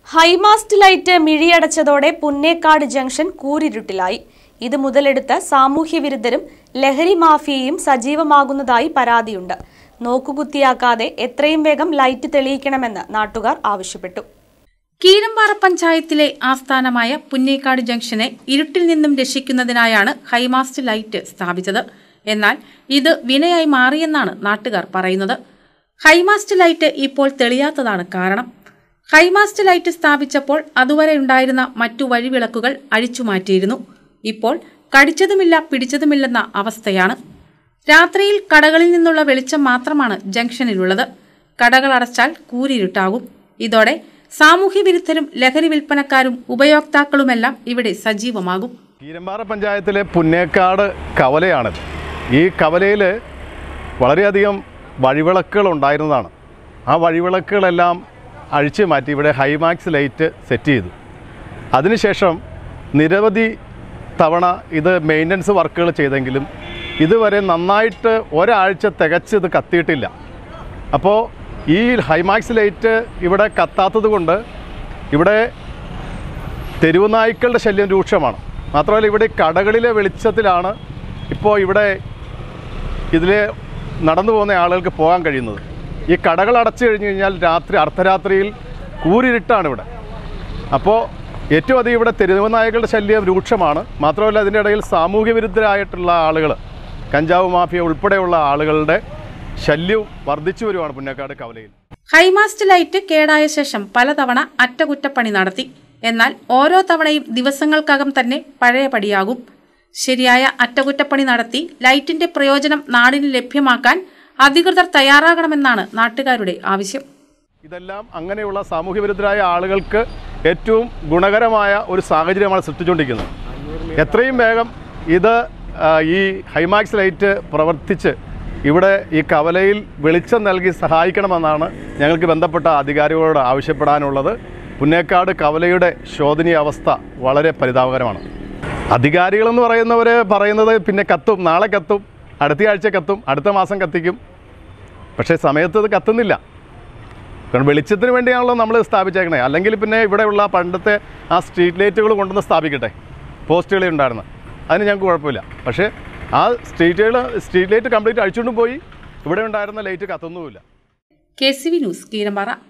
high mast light മിഴിയടച്ചതോടെ Punnekkad junction കൂരിരുട്ടിലായി ഇത് മുതലെടുത്ത് സാമൂഹ്യവിരുദ്ധരും ലഹരി മാഫിയയും സജീവമാകുന്നതായി പരാതിയുണ്ട് നോക്കുകുത്തിയാക്കാതെ എത്രയും വേഗം ലൈറ്റ് തെളിയിക്കണമെന്ന് നാട്ടുകാർ ആവശ്യപ്പെട്ടു കീരമ്പാറ പഞ്ചായത്തിലെ ആസ്ഥാനമായ പുന്നേക്കാട് ജംഗ്ഷനെ ഇരുട്ടിൽ നിന്നും രക്ഷിക്കുന്നതിനായാണ് ഹൈമാസ്റ്റ് ലൈറ്റ് സ്ഥാപിച്ചത് എന്നാൽ ഇത് വിനയായി മാറിയെന്നാണ് നാട്ടുകാർ പറയുന്നത് ഹൈമാസ്റ്റ് ലൈറ്റ് ഇപ്പോൾ തെളിയാത്തതാണ് കാരണം ഹൈമാസ്റ്റ് ലൈറ്റ് സ്ഥാപിച്ചപ്പോൾ അതുവരെ ഉണ്ടായിരുന്ന മറ്റു വഴിവിളക്കുകൾ അഴിച്ചുമാറ്റിയിരുന്നു ഇപ്പോൾ കടിച്ചതുമില്ല പിടിച്ചതുമില്ലെന്ന അവസ്ഥയാണ് രാത്രിയിൽ കടകളിൽ നിന്നുള്ള വെളിച്ചം മാത്രമാണ് ജംഗ്ഷനിലുള്ളത് കടകൾ അടച്ചാൽ കൂരിരുട്ടാകും ഇതോടെ സാമൂഹ്യ വിരുദ്ധരും ലഹരി വിൽപ്പനക്കാരും ഉപയോക്താക്കളുമെല്ലാം ഇവിടെ സജീവമാകും കീരമ്പാറ പഞ്ചായത്തിലെ പുന്നേക്കാട് കവലയാണിത് ഈ കവലയിൽ വളരെയധികം വഴിവിളക്കുകൾ ഉണ്ടായിരുന്നതാണ് ആ വഴിവിളക്കുകളെല്ലാം അഴിച്ചു മാറ്റി ഇവിടെ ഹൈമാക്സ് ലൈറ്റ് സെറ്റ് ചെയ്തു അതിനുശേഷം നിരവധി തവണ ഇത് മെയിൻ്റനൻസ് വർക്കുകൾ ചെയ്തെങ്കിലും ഇതുവരെ നന്നായിട്ട് ഒരാഴ്ച തികച്ച് ഇത് കത്തിയിട്ടില്ല അപ്പോൾ ഈ ഹൈമാക്സ് ലൈറ്റ് ഇവിടെ കത്താത്തത് കൊണ്ട് ഇവിടെ തെരുവ് നായ്ക്കളുടെ ശല്യം രൂക്ഷമാണ് മാത്രമല്ല ഇവിടെ കടകളിലെ വെളിച്ചത്തിലാണ് ഇപ്പോൾ ഇവിടെ ഇതിൽ നടന്നു പോകുന്ന ആളുകൾക്ക് പോകാൻ കഴിയുന്നത് ഈ കടകൾ അടച്ചു കഴിഞ്ഞ് കഴിഞ്ഞാൽ രാത്രി അർദ്ധരാത്രിയിൽ കൂരിരുട്ടാണ് ഇവിടെ അപ്പോൾ ഏറ്റവും അധികം ഇവിടെ തെരുവ് നായകളുടെ ശല്യം രൂക്ഷമാണ് മാത്രമല്ല അതിൻ്റെ ഇടയിൽ സാമൂഹ്യ വിരുദ്ധരായിട്ടുള്ള ആളുകൾ കഞ്ചാവ് മാഫിയ ഉൾപ്പെടെയുള്ള ആളുകളുടെ ശല്യവും വർദ്ധിച്ചു വരുവാണ് പുന്നക്കാട് കവലയിൽ ഹൈമാസ്റ്റ് ലൈറ്റ് കേടായ ശേഷം പലതവണ അറ്റകുറ്റപ്പണി നടത്തി എന്നാൽ ഓരോ തവണയും ദിവസങ്ങൾക്കകം തന്നെ പഴയപടിയാകും ശരിയായ അറ്റകുറ്റപ്പണി നടത്തി ലൈറ്റിന്റെ പ്രയോജനം നാടിന് ലഭ്യമാക്കാൻ അധികൃതർ തയ്യാറാകണമെന്നാണ് നാട്ടുകാരുടെ ആവശ്യം ഇതെല്ലാം അങ്ങനെയുള്ള സാമൂഹ്യ വിരുദ്ധരായ ആളുകൾക്ക് ഏറ്റവും ഗുണകരമായ ഒരു സാഹചര്യമാണ് സൃഷ്ടിച്ചുകൊണ്ടിരിക്കുന്നത് എത്രയും വേഗം ഇത് ആ, ഈ ഹൈമാക്സ് ലൈറ്റ് പ്രവർത്തിച്ച് ഇവിടെ ഈ കവലയിൽ വെളിച്ചം നൽകി സഹായിക്കണമെന്നാണ് ഞങ്ങൾക്ക് ബന്ധപ്പെട്ട അധികാരികളോട് ആവശ്യപ്പെടാനുള്ളത് പുന്നേക്കാട് കവലയുടെ ശോധനീയ അവസ്ഥ വളരെ പരിതാപകരമാണ് അധികാരികളെന്ന് പറയുന്നവർ പറയുന്നത് പിന്നെ കത്തും നാളെ കത്തും അടുത്ത ആഴ്ച കത്തും അടുത്ത മാസം കത്തിക്കും പക്ഷേ സമയത്ത് ഇത് കത്തുന്നില്ല കാരണം വെളിച്ചത്തിന് വേണ്ടിയാണല്ലോ നമ്മൾ സ്ഥാപിച്ചേക്കണേ അല്ലെങ്കിൽ പിന്നെ ഇവിടെയുള്ള പണ്ടത്തെ ആ സ്ട്രീറ്റ് ലൈറ്റുകൾ കൊണ്ടുവന്ന് സ്ഥാപിക്കട്ടെ പോസ്റ്റുകളെ ഉണ്ടായിരുന്നു അതിന് ഞങ്ങൾക്ക് കുഴപ്പമില്ല പക്ഷേ ആ സ്ട്രീറ്റുകൾ സ്ട്രീറ്റ് ലൈറ്റ് കംപ്ലീറ്റ് അഴിച്ചുകൊണ്ട് പോയി ഇവിടെ ഉണ്ടായിരുന്ന ലൈറ്റ് കത്തുന്നുമില്ല K C V news Keerampara